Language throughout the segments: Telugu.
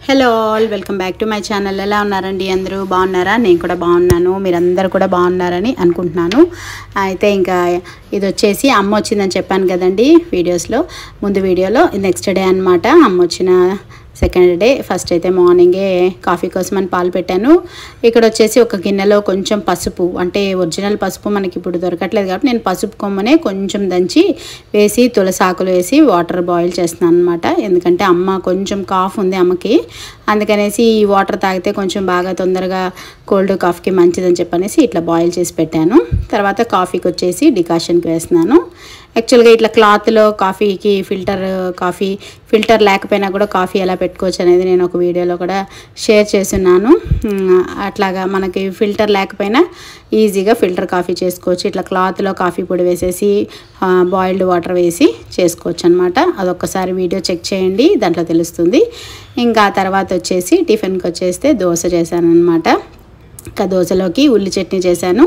Hello all welcome back to my channel ఎలా ఉన్నారండి అందరూ బాగున్నారా నేను కూడా బాగున్నాను మీరందరూ కూడా బాగున్నారని అనుకుంటున్నాను అయితే ఇంకా ఇది వచ్చేసి అమ్మ వచ్చిందని చెప్పాను కదండి వీడియోస్లో ముందు వీడియోలో నెక్స్ట్ డే అనమాట అమ్మ వచ్చిన సెకండ్ డే ఫస్ట్ అయితే మార్నింగే కాఫీ కోసం అని పాలు పెట్టాను ఇక్కడ వచ్చేసి ఒక గిన్నెలో కొంచెం పసుపు అంటే ఒరిజినల్ పసుపు మనకి ఇప్పుడు దొరకట్లేదు కాబట్టి నేను పసుపు కొమ్మనే కొంచెం దంచి వేసి తులసాకులు వేసి వాటర్ బాయిల్ చేస్తున్నాను అనమాట ఎందుకంటే అమ్మ కొంచెం కాఫ్ ఉంది అమ్మకి అందుకనేసి ఈ వాటర్ తాగితే కొంచెం బాగా తొందరగా కోల్డ్ కాఫీకి మంచిదని చెప్పనేసి ఇట్లా బాయిల్ చేసి పెట్టాను తర్వాత కాఫీకి వచ్చేసి డికాషన్కి వేస్తున్నాను యాక్చువల్గా ఇట్లా క్లాత్లో కాఫీకి ఫిల్టర్ కాఫీ ఫిల్టర్ లేకపోయినా కూడా కాఫీ ఎలా పెట్టుకోవచ్చు అనేది నేను ఒక వీడియోలో కూడా షేర్ చేస్తున్నాను ఉమ్, అట్లాగా మనకి ఫిల్టర్ లేకపోయినా ఈజీగా ఫిల్టర్ కాఫీ చేసుకోవచ్చు ఇట్లా క్లాత్లో కాఫీ పొడి వేసేసి బాయిల్డ్ వాటర్ వేసి చేసుకోవచ్చు అనమాట అదొక్కసారి వీడియో చెక్ చేయండి దాంట్లో తెలుస్తుంది ఇంకా ఆ తర్వాత వచ్చేసి టిఫిన్కి వచ్చేస్తే దోశ చేశాను అనమాట ఇంకా దోశలోకి ఉల్లి చట్నీ చేశాను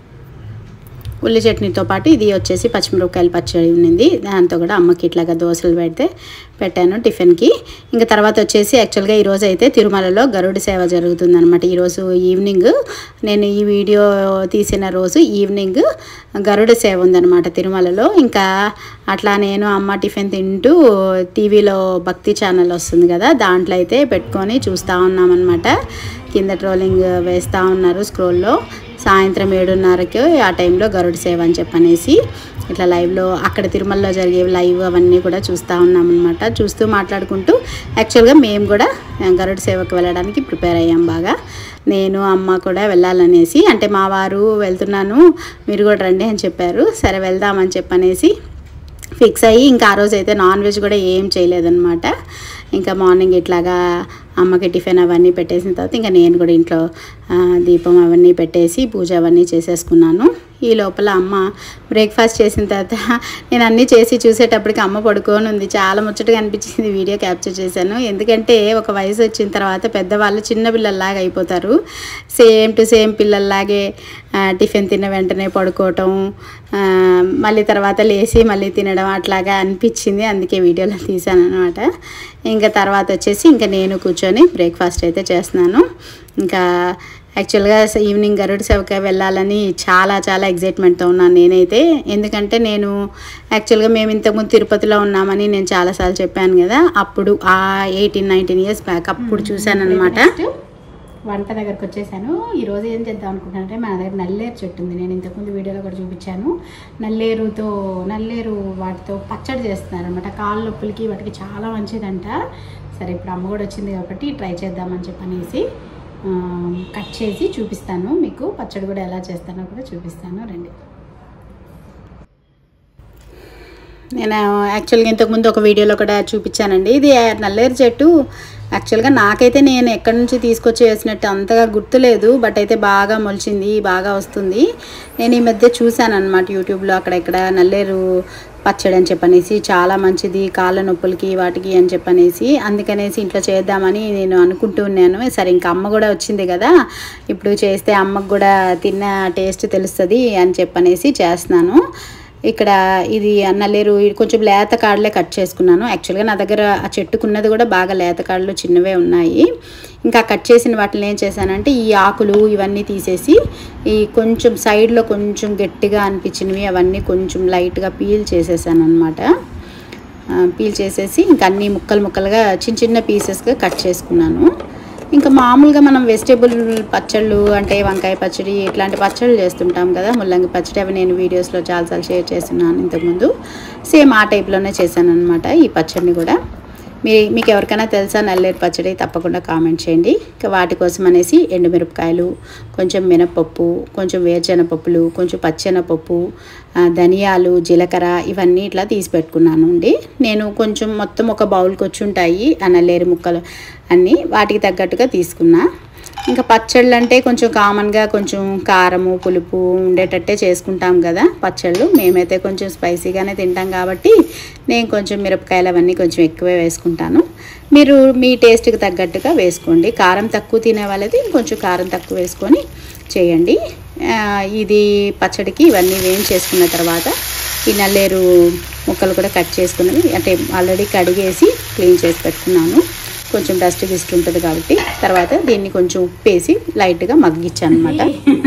ఉల్లి చట్నీతో పాటు ఇది వచ్చేసి పచ్చిమిరపకాయల పచ్చడి ఉన్నింది దాంతో కూడా అమ్మకి ఇట్లాగా దోశలు పెడితే పెట్టాను టిఫిన్కి ఇంకా తర్వాత వచ్చేసి యాక్చువల్గా ఈరోజు అయితే తిరుమలలో గరుడ సేవ జరుగుతుందనమాట ఈరోజు ఈవినింగ్ నేను ఈ వీడియో తీసిన రోజు ఈవినింగ్ గరుడ సేవ ఉందన్నమాట తిరుమలలో ఇంకా అట్లా నేను అమ్మ టిఫిన్ తింటూ టీవీలో భక్తి ఛానల్ వస్తుంది కదా దాంట్లో అయితే పెట్టుకొని చూస్తూ ఉన్నామన్నమాట కింద ట్రోలింగ్ వేస్తూ ఉన్నారు స్క్రోల్లో సాయంత్రం ఏడున్నరకి ఆ టైంలో గరుడ సేవ అని చెప్పనేసి ఇట్లా లైవ్లో అక్కడ తిరుమలలో జరిగే లైవ్ అవన్నీ కూడా చూస్తూ ఉన్నామన్నమాట చూస్తూ మాట్లాడుకుంటూ యాక్చువల్గా మేము కూడా గరుడ సేవకు వెళ్ళడానికి ప్రిపేర్ అయ్యాం బాగా నేను అమ్మ కూడా వెళ్ళాలనేసి అంటే మా వారు వెళ్తున్నాను మీరు కూడా రండి అని చెప్పారు సరే వెళ్దామని చెప్పనేసి ఫిక్స్ అయ్యి ఇంకా ఆ రోజు అయితే నాన్ వెజ్ కూడా ఏం చేయలేదన్నమాట ఇంకా మార్నింగ్ ఇట్లాగా అమ్మకి టిఫిన్ అవన్నీ పెట్టేసిన తర్వాత ఇంకా నేను కూడా ఇంట్లో ఆ, దీపం అవన్నీ పెట్టేసి పూజ అవన్నీ చేసేసుకున్నాను ఈ లోపల అమ్మ బ్రేక్ఫాస్ట్ చేసిన తర్వాత నేను అన్నీ చేసి చూసేటప్పటికి అమ్మ పడుకొని ఉంది చాలా ముచ్చటగా అనిపించింది వీడియో క్యాప్చర్ చేశాను ఎందుకంటే ఒక వయసు వచ్చిన తర్వాత పెద్దవాళ్ళు చిన్న పిల్లల్లాగా అయిపోతారు సేమ్ టు సేమ్ పిల్లల్లాగే ఆ, టిఫిన్ తిన్న వెంటనే పడుకోవటం ఆ, మళ్ళీ తర్వాత లేచి మళ్ళీ తినడం అట్లాగా అనిపించింది అందుకే వీడియోలో తీశాను అనమాట ఇంకా తర్వాత వచ్చేసి ఇంకా నేను కూర్చొని బ్రేక్ఫాస్ట్ అయితే చేస్తున్నాను ఇంకా యాక్చువల్గా ఈవినింగ్ గరుడ సేవకి వెళ్ళాలని చాలా చాలా ఎగ్జైట్మెంట్తో ఉన్నాను నేనైతే ఎందుకంటే నేను యాక్చువల్గా మేము ఇంతకుముందు తిరుపతిలో ఉన్నామని నేను చాలాసార్లు చెప్పాను కదా అప్పుడు ఆ ఎయిటీన్ నైన్టీన్ ఇయర్స్ బ్యాక్ అప్పుడు చూశాను అనమాట వంట దగ్గరకు వచ్చేసాను ఈరోజు ఏం చేద్దాం అనుకుంటున్నానంటే మన దగ్గర నల్లేరు చెట్టు ఉంది నేను ఇంతకుముందు వీడియోలో కూడా చూపించాను నల్లేరుతో నల్లేరు వాటితో పచ్చడి చేస్తున్నారు అనమాట కాళ్ళ నొప్పులకి వాటికి చాలా మంచిదంట సరే ఇప్పుడు అమ్మ కూడా వచ్చింది కాబట్టి ట్రై చేద్దామని చెప్పనేసి ఆ, కట్ చేసి చూపిస్తాను మీకు పచ్చడి కూడా ఎలా చేస్తానో కూడా చూపిస్తాను రండి నేను యాక్చువల్గా ఇంతకుముందు ఒక వీడియోలో కూడా చూపించానండి ఇది నల్లేరు చెట్టు యాక్చువల్గా నాకైతే నేను ఎక్కడి నుంచి తీసుకొచ్చి వేసినట్టు అంతగా గుర్తులేదు బట్ అయితే బాగా మొలిచింది బాగా వస్తుంది నేను ఈ మధ్య చూశాను అనమాట యూట్యూబ్లో అక్కడెక్కడ నల్లేరు పచ్చడి అని చెప్పనేసి చాలా మంచిది కాళ్ళ నొప్పులకి వాటికి అని చెప్పనేసి అందుకనేసి ఇంట్లో చేద్దామని నేను అనుకుంటూ ఉన్నాను సరే ఇంకా అమ్మ కూడా వచ్చింది కదా ఇప్పుడు చేస్తే అమ్మకు కూడా తిన్న టేస్ట్ తెలుస్తుంది అని చెప్పనేసి చేస్తున్నాను ఇక్కడ ఇది నల్లేరు ఇది కొంచెం లేత కాడలే కట్ చేసుకున్నాను యాక్చువల్గా నా దగ్గర ఆ చెట్టుకున్నది కూడా బాగా లేత కాడలు చిన్నవే ఉన్నాయి ఇంకా కట్ చేసిన వాటిని ఏం చేశానంటే ఈ ఆకులు ఇవన్నీ తీసేసి ఈ కొంచెం సైడ్లో కొంచెం గట్టిగా అనిపించినవి అవన్నీ కొంచెం లైట్గా పీల్ చేసేసాను అనమాట పీల్ చేసేసి ఇంకా అన్ని ముక్కలు ముక్కలుగా చిన్న చిన్న పీసెస్గా కట్ చేసుకున్నాను ఇంకా మామూలుగా మనం వెజిటేబుల్ పచ్చళ్ళు అంటే వంకాయ పచ్చడి ఇట్లాంటి పచ్చళ్ళు చేస్తుంటాం కదా ముల్లంగి పచ్చడి అవి నేను వీడియోస్లో చాలాసార్లు షేర్ చేస్తున్నాను ఇంతకుముందు సేమ్ ఆ టైప్లోనే చేశాను అనమాట ఈ పచ్చడిని కూడా మీ మీకు ఎవరికైనా తెలుసా నల్లేరు పచ్చడి తప్పకుండా కామెంట్ చేయండి ఇంకా వాటి కోసం అనేసి ఎండుమిరపకాయలు కొంచెం మినపప్పు కొంచెం వేరుశెనగపప్పులు కొంచెం పచ్చెనపప్పు ఆ, ధనియాలు జీలకర్ర ఇవన్నీ ఇట్లా తీసి పెట్టుకున్నాను అండి నేను కొంచెం మొత్తం ఒక బౌల్కి వచ్చి ఉంటాయి ఆ నల్లేరు ముక్కలు అన్నీ వాటికి తగ్గట్టుగా తీసుకున్నా ఇంకా పచ్చళ్ళు అంటే కొంచెం కామన్గా కొంచెం కారము పులుపు ఉండేటట్టే చేసుకుంటాం కదా పచ్చళ్ళు మేమైతే కొంచెం స్పైసీగానే తింటాం కాబట్టి నేను కొంచెం మిరపకాయలు అవన్నీ కొంచెం ఎక్కువే వేసుకుంటాను మీరు మీ టేస్ట్కి తగ్గట్టుగా వేసుకోండి కారం తక్కువ తినే వాళ్ళది ఇంకొంచెం కారం తక్కువ వేసుకొని చేయండి ఆ, ఇది పచ్చడికి ఇవన్నీ వేయించేసుకున్న తర్వాత ఈ నల్లేరు ముక్కలు కూడా కట్ చేసుకున్నవి అంటే ఆల్రెడీ కడిగేసి క్లీన్ చేసి పెట్టుకున్నాను కొంచెం డస్ట్ గిస్ట్ ఉంటుంది కాబట్టి తర్వాత దీన్ని కొంచెం ఉప్పేసి లైట్గా మగ్గిచ్చాను అనమాట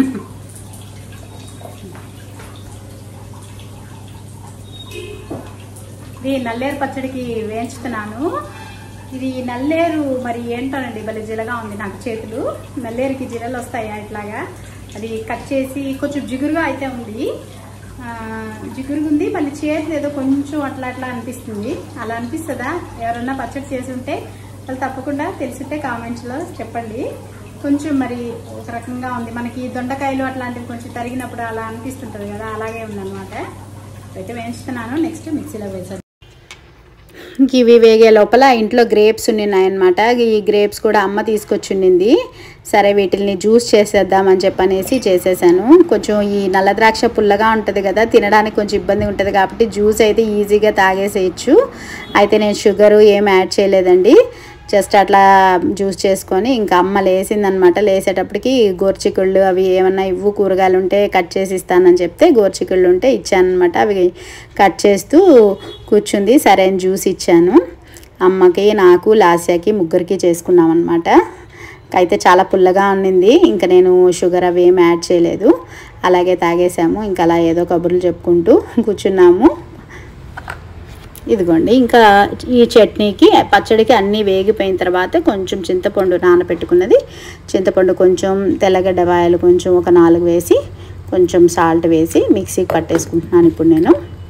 ఇది నల్లేరు పచ్చడికి వేయించుతున్నాను ఇది నల్లేరు మరి ఏంటోనండి భలే జిలగా ఉంది నాకు చేతులు నల్లేరుకి జిలలు వస్తాయా ఇట్లాగా అది కట్ చేసి కొంచెం జిగురుగా అయితే ఉంది ఆ, జిగురుగా ఉంది మళ్ళీ చేతులు ఏదో కొంచెం అట్లా అట్లా అనిపిస్తుంది అలా అనిపిస్తుందా ఎవరన్నా పచ్చడి చేసి ఉంటే వాళ్ళు తప్పకుండా తెలిసింటే కామెంట్స్లో చెప్పండి కొంచెం మరి ఒక రకంగా ఉంది మనకి దొండకాయలు అట్లాంటివి కొంచెం తరిగినప్పుడు అలా అనిపిస్తుంటుంది కదా అలాగే ఉందన్నమాట అయితే వేయించుతున్నాను నెక్స్ట్ మిక్సీలో వేసాను ఇంక ఇవి వేగే లోపల ఇంట్లో గ్రేప్స్ ఉన్నాయన్నమాట ఈ గ్రేప్స్ కూడా అమ్మ తీసుకొచ్చిండింది సరే వీటిని జ్యూస్ చేసేద్దామని చెప్పనేసి చేసేసాను కొంచెం ఈ నల్ల ద్రాక్ష పుల్లగా ఉంటుంది కదా తినడానికి కొంచెం ఇబ్బంది ఉంటుంది కాబట్టి జ్యూస్ అయితే ఈజీగా తాగేసేయచ్చు అయితే నేను షుగరు ఏం యాడ్ చేయలేదండి జస్ట్ అట్లా జ్యూస్ చేసుకొని ఇంకా అమ్మ లేసిందనమాట లేసేటప్పటికి గోర్చికుళ్ళు అవి ఏమన్నా ఇవ్వు కూరగాయలు ఉంటే కట్ చేసి ఇస్తానని చెప్తే గోర్చికుళ్ళు ఉంటే ఇచ్చానమాట అవి కట్ చేస్తూ కూర్చుంది సరే అని జ్యూస్ ఇచ్చాను అమ్మకి నాకు లాస్యాకి ముగ్గురికి చేసుకున్నాం అనమాట అయితే చాలా పుల్లగా ఉండింది ఇంకా నేను షుగర్ అవి ఏం యాడ్ చేయలేదు అలాగే తాగేసాము ఇంకా అలా ఏదో కబుర్లు చెప్పుకుంటూ కూర్చున్నాము ఇదిగోండి ఇంకా ఈ చట్నీకి పచ్చడికి అన్నీ వేగిపోయిన తర్వాత కొంచెం చింతపండు నానబెట్టుకున్నది చింతపండు కొంచెం తెల్లగడ్డ వాయలు కొంచెం ఒక నాలుగు వేసి కొంచెం సాల్ట్ వేసి మిక్సీకి పట్టేసుకుంటున్నాను ఇప్పుడు నేను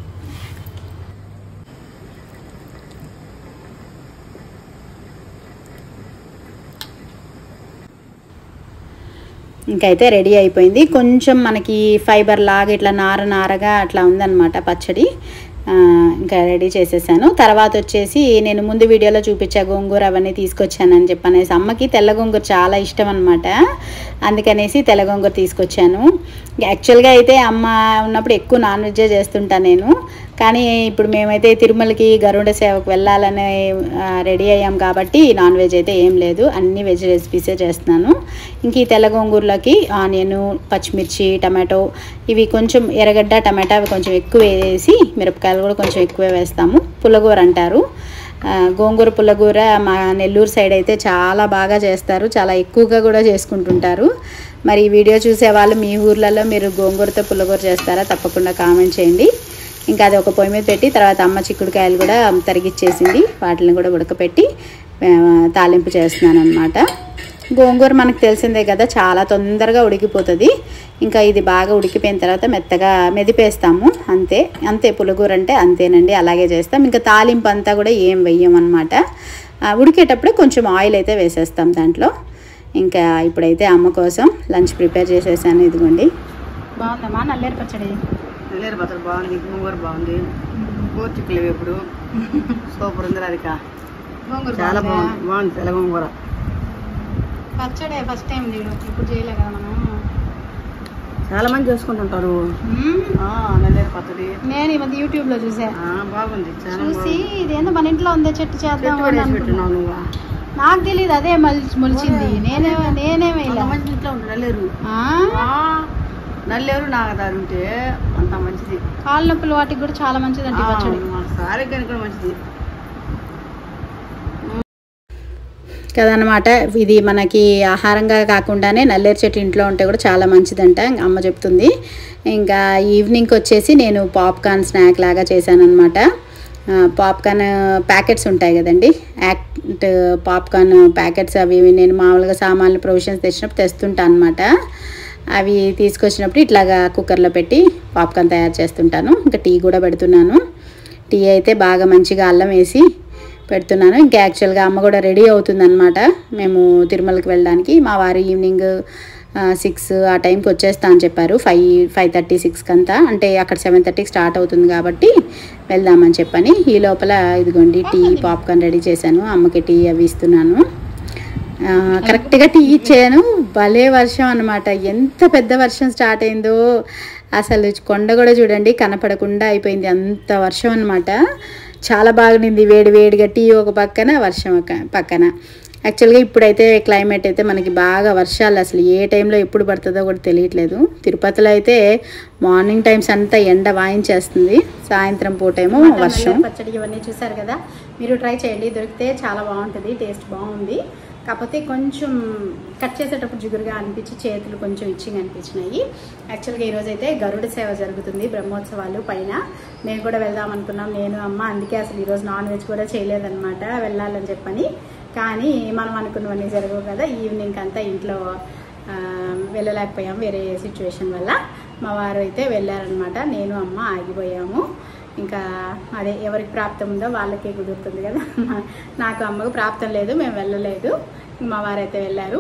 ఇంకైతే రెడీ అయిపోయింది కొంచెం మనకి ఫైబర్ లాగా ఇట్లా నార నారగా అట్లా ఉందన్నమాట పచ్చడి ఆ, ఇంకా రెడీ చేసేసాను తర్వాత వచ్చేసి నేను ముందు వీడియోలో చూపించా గోంగూర అవన్నీ తీసుకొచ్చానని చెప్పనేసి అమ్మకి తెల్ల గోంగూర చాలా ఇష్టం అనమాట అందుకనేసి తెల్ల గోంగూర తీసుకొచ్చాను యాక్చువల్గా అయితే అమ్మ ఉన్నప్పుడు ఎక్కువ నాన్ వెజ్జే చేస్తుంటా నేను కానీ ఇప్పుడు మేమైతే తిరుమలకి గరుడ సేవకు వెళ్ళాలని ఆ, రెడీ అయ్యాం కాబట్టి నాన్ వెజ్ అయితే ఏం లేదు అన్ని వెజ్ రెసిపీసే చేస్తున్నాను ఇంక ఈ తెల్ల గోంగూరలోకి ఆనియన్ పచ్చిమిర్చి టమాటో ఇవి కొంచెం ఎర్రగడ్డ టమాటా అవి కొంచెం ఎక్కువ వేసి మిరపకాయలు కూడా కొంచెం ఎక్కువే వేస్తాము పుల్లగూర అంటారు ఆ, గోంగూర పుల్లగూర మా నెల్లూరు సైడ్ అయితే చాలా బాగా చేస్తారు చాలా ఎక్కువగా కూడా చేసుకుంటుంటారు మరి ఈ వీడియో చూసే వాళ్ళు మీ ఊర్లలో మీరు గోంగూరతో పుల్లగూర చేస్తారా తప్పకుండా కామెంట్ చేయండి ఇంకా అది ఒక పొయ్యి మీద పెట్టి తర్వాత అమ్మ చిక్కుడుకాయలు కూడా తరిగిచ్చేసింది వాటిని కూడా ఉడకపెట్టి ఆ, తాలింపు చేస్తున్నాను అనమాట గోంగూర మనకు తెలిసిందే కదా చాలా తొందరగా ఉడికిపోతుంది ఇంకా ఇది బాగా ఉడికిపోయిన తర్వాత మెత్తగా మెదిపేస్తాము అంతే అంతే పులుగూర అంటే అంతేనండి అలాగే చేస్తాం ఇంకా తాలింపు అంతా కూడా ఏం వెయ్యం అనమాట ఉడికేటప్పుడు కొంచెం ఆయిల్ అయితే వేసేస్తాం దాంట్లో ఇంకా ఇప్పుడైతే అమ్మ కోసం లంచ్ ప్రిపేర్ చేసేసాను ఇదిగోండి బాగుందమ్మా నల్లేరు పచ్చడి నల్లేరు పచ్చడి బాగుంది గోంగూర బాగుంది గోర్చిక్కులు ఇప్పుడు సూపర్ ఉంది రాధిక గోంగూర చాలా బాగుంది బాగుంది తెల్ల గోంగూర పచ్చడే ఫస్ట్ టైం నేను ఇప్పుడు చేయలే కదా మనం చాలా మంది చేసుకుంటుంటారు ఆ, నల్లేరు పచ్చడి నేను ఈ మధ్య యూట్యూబ్ లో చూసా ఆ, బాగుంది చాలా చూసి బాగుంది. ఇదేందో మన ఇంట్లో ఉందే చెట్టు చేద్దాం చెట్టు అని కూడా వేసి అనుకున్నా. పెట్టున్నావు నువ్వు నాకు తెలియదు అదే మలిచి మొలిచింది నేనే నేనేమే ఇలా అంత మంచి ఇంట్లో ఉంటుంది నల్లేరు ఆ? ఆ, నల్లేరు నాగదారు ఉంటే అంత మంచిది కాళ్ళ నొప్పులు వాటికి కూడా చాలా మంచిదండి ఈ పచ్చడి ఆ, ఆరోగ్యానికి కూడా మంచిది కదనమాట ఇది మనకి ఆహారంగా కాకుండానే నల్లేరు చెట్టు ఇంట్లో ఉంటే కూడా చాలా మంచిదంట అమ్మ చెప్తుంది ఇంకా ఈవినింగ్కి వచ్చేసి నేను పాప్కార్న్ స్నాక్ లాగా చేశానమాట పాప్కార్న్ ప్యాకెట్స్ ఉంటాయి కదండి యాక్ట్ పాప్కార్న్ ప్యాకెట్స్ అవి ఇవి నేను మామూలుగా సామాన్లు ప్రొవిజన్స్ తెచ్చినప్పుడు తెస్తుంటా అనమాట అవి తీసుకొచ్చినప్పుడు ఇట్లాగా కుక్కర్లో పెట్టి పాప్కార్న్ తయారు చేస్తుంటాను ఇంకా టీ కూడా పెడుతున్నాను టీ అయితే బాగా మంచిగా అల్లం వేసి పెడుతున్నాను ఇంకా యాక్చువల్గా అమ్మ కూడా రెడీ అవుతుందన్నమాట మేము తిరుమలకి వెళ్ళడానికి మా వారు ఈవినింగ్ సిక్స్ ఆ టైంకి వచ్చేస్తా అని చెప్పారు ఫైవ్ ఫైవ్ థర్టీ సిక్స్కి అంతా అంటే అక్కడ సెవెన్ థర్టీకి స్టార్ట్ అవుతుంది కాబట్టి వెళ్దామని చెప్పని ఈ లోపల ఇదిగోండి టీ పాప్కార్న్ రెడీ చేశాను అమ్మకి టీ అవి ఇస్తున్నాను ఆ, కరెక్ట్గా టీ ఇచ్చాను భలే వర్షం అనమాట ఎంత పెద్ద వర్షం స్టార్ట్ అయిందో అసలు కొండ కూడా చూడండి కనపడకుండా అయిపోయింది అంత వర్షం అనమాట చాలా బాగుంది వేడి వేడిగా టీ ఒక పక్కన వర్షం ఒక పక్కన యాక్చువల్గా ఇప్పుడైతే క్లైమేట్ అయితే మనకి బాగా వర్షాలు అసలు ఏ టైంలో ఎప్పుడు పడుతుందో కూడా తెలియట్లేదు తిరుపతిలో అయితే మార్నింగ్ టైమ్స్ అంతా ఎండ వాయించేస్తుంది సాయంత్రం పూటేమో వర్షం పచ్చడి ఇవన్నీ చూసారు కదా మీరు ట్రై చేయండి దొరికితే చాలా బాగుంటుంది టేస్ట్ బాగుంది కాకపోతే కొంచెం కట్ చేసేటప్పుడు జిగురుగా అనిపించి చేతులు కొంచెం ఇచ్చింగ్ అనిపించినాయి యాక్చువల్గా ఈరోజు అయితే గరుడ సేవ జరుగుతుంది బ్రహ్మోత్సవాలు పైన మేము కూడా వెళ్దాం అనుకున్నాం నేను అమ్మ అందుకే అసలు ఈరోజు నాన్ వెజ్ కూడా చేయలేదన్నమాట వెళ్ళాలని చెప్పని కానీ మనం అనుకున్నవన్నీ జరగవు కదా ఈవినింగ్ అంతా ఇంట్లో ఆ, వెళ్ళలేకపోయాం వేరే సిచ్యువేషన్ వల్ల మా వారు అయితే వెళ్ళారనమాట నేను అమ్మ ఆగిపోయాము ఇంకా అదే ఎవరికి ప్రాప్తం ఉందో వాళ్ళకే కుదురుతుంది కదా నాకు అమ్మకు ప్రాప్తం లేదు మేము వెళ్ళలేదు మా వారైతే వెళ్ళారు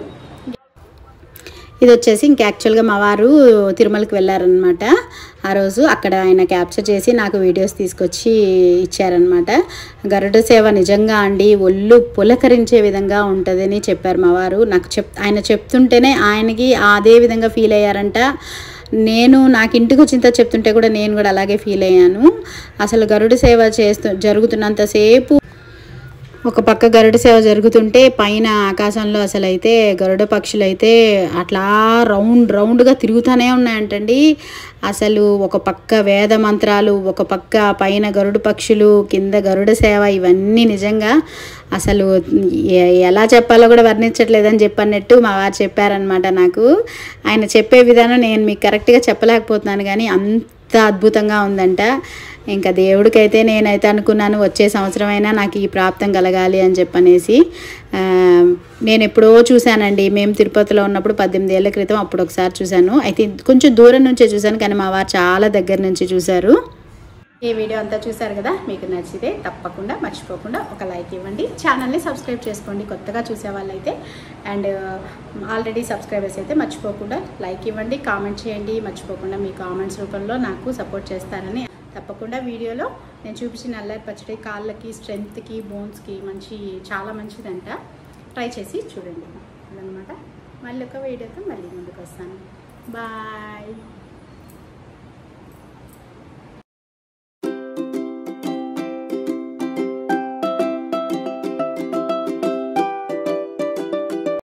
ఇది వచ్చేసి ఇంక యాక్చువల్గా మా వారు తిరుమలకి వెళ్ళారనమాట ఆ రోజు అక్కడ ఆయన క్యాప్చర్ చేసి నాకు వీడియోస్ తీసుకొచ్చి ఇచ్చారనమాట గరుడ సేవ నిజంగా అండి ఒళ్ళు పులకరించే విధంగా ఉంటుందని చెప్పారు మా వారు నాకు చెప్ ఆయన చెప్తుంటేనే ఆయనకి అదే విధంగా ఫీల్ అయ్యారంట నేను నాకు ఇంటికి వచ్చిన తర్వాత చెప్తుంటే కూడా నేను కూడా అలాగే ఫీల్ అయ్యాను అసలు గరుడ సేవ చేస్తూ జరుగుతున్నంతసేపు ఒక పక్క గరుడ సేవ జరుగుతుంటే పైన ఆకాశంలో అసలు అయితే గరుడ పక్షులు అయితే అట్లా రౌండ్ రౌండ్గా తిరుగుతూనే ఉన్నాయంటండి అసలు ఒక పక్క వేద మంత్రాలు ఒక పక్క పైన గరుడ పక్షులు కింద గరుడ సేవ ఇవన్నీ నిజంగా అసలు ఎ- ఎలా చెప్పాలో కూడా వర్ణించట్లేదని చెప్పన్నట్టు మా వారు చెప్పారనమాట నాకు ఆయన చెప్పే విధానం నేను మీకు కరెక్ట్గా చెప్పలేకపోతున్నాను కానీ అంత అద్భుతంగా ఉందంట ఇంకా దేవుడికైతే నేనైతే అనుకున్నాను వచ్చే సంవత్సరం అయినా నాకు ఈ ప్రాప్తం కలగాలి అని చెప్పనేసి ఆ, నేను ఎప్పుడో చూశానండి మేము తిరుపతిలో ఉన్నప్పుడు పద్దెనిమిది ఏళ్ళ క్రితం అప్పుడు ఒకసారి చూశాను అయితే కొంచెం దూరం నుంచే చూశాను కానీ మా వారు చాలా దగ్గర నుంచి చూశారు ఈ వీడియో అంతా చూశారు కదా మీకు నచ్చితే తప్పకుండా మర్చిపోకుండా ఒక లైక్ ఇవ్వండి ఛానల్ని సబ్స్క్రైబ్ చేసుకోండి కొత్తగా చూసే వాళ్ళైతే అండ్ ఆల్రెడీ సబ్స్క్రైబర్స్ అయితే మర్చిపోకుండా లైక్ ఇవ్వండి కామెంట్ చేయండి మర్చిపోకుండా మీ కామెంట్స్ రూపంలో నాకు సపోర్ట్ చేస్తారని తప్పకుండా వీడియోలో నేను చూపించిన అల్లరి పచ్చడి కాళ్ళకి స్ట్రెంగ్త్కి బోన్స్కి మంచి చాలా మంచిదంట ట్రై చేసి చూడండి అదనమాట మళ్ళీ ఒక వీడియోతో మళ్ళీ ముందుకు వస్తాను బాయ్